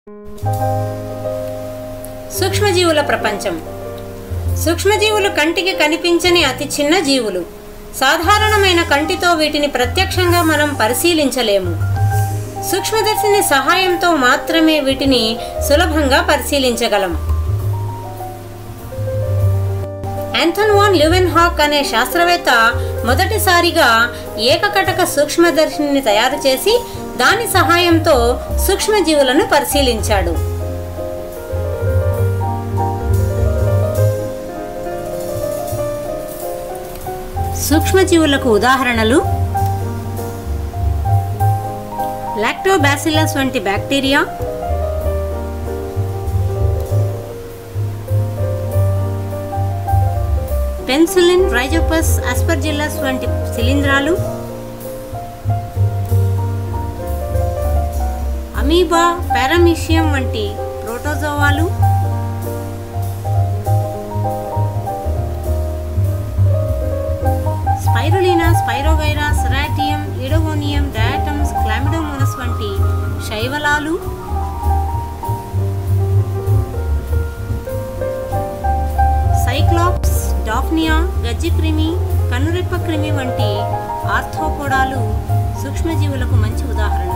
సూక్ష్మజీవుల ప్రపంచం సూక్ష్మజీవులు కంటికి కనిపించని అతి చిన్న జీవులు సాధారణమైన కంటితో వీటిని ప్రత్యక్షంగా మనం పరిశీలించలేము సూక్ష్మదర్శిని సహాయంతో మాత్రమే వీటిని సులభంగా పరిశీలించగలం ఆంథన్ వాన్ ల్యూవెన్హాక్ అనే శాస్త్రవేత్త మొదటిసారిగా ఏకకటక సూక్ష్మదర్శిని తయారు చేసి దాని సహాయంతో సూక్ష్మజీవులను పరిశీలించాడు సూక్ష్మజీవులకు ఉదాహరణలు లాక్టోబాసిల్లస్ వంటి బ్యాక్టీరియా పెన్సిలిన్ రైజోపస్ ఆస్పర్జిల్లస్ వంటి శిలీంధ్రాలు అమీబా పారామిషియం వంటి ప్రోటోజోవాలు spirulina spirogyra ceratium oedogonium diatoms chlamydomonas వంటి శైవలాలు సైక్లాప్స్ డాఫ్నియా గజ్జిక్రిమి కన్నురెప్ప క్రిమి వంటి ఆర్థోపోడాలు సూక్ష్మజీవులకు మంచి ఉదాహరణలు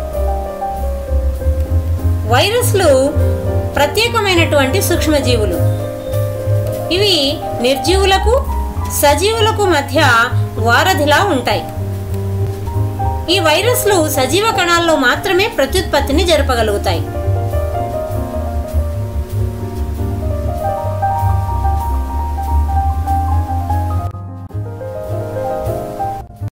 వైరస్లు ప్రత్యేకమైనటువంటి సూక్ష్మజీవులు ఇవి నిర్జీవులకు సజీవులకు మధ్య వారధిలా ఉంటాయి ఈ వైరస్లు సజీవ కణాల్లో మాత్రమే ప్రత్యుత్పత్తిని జరపగలుగుతాయి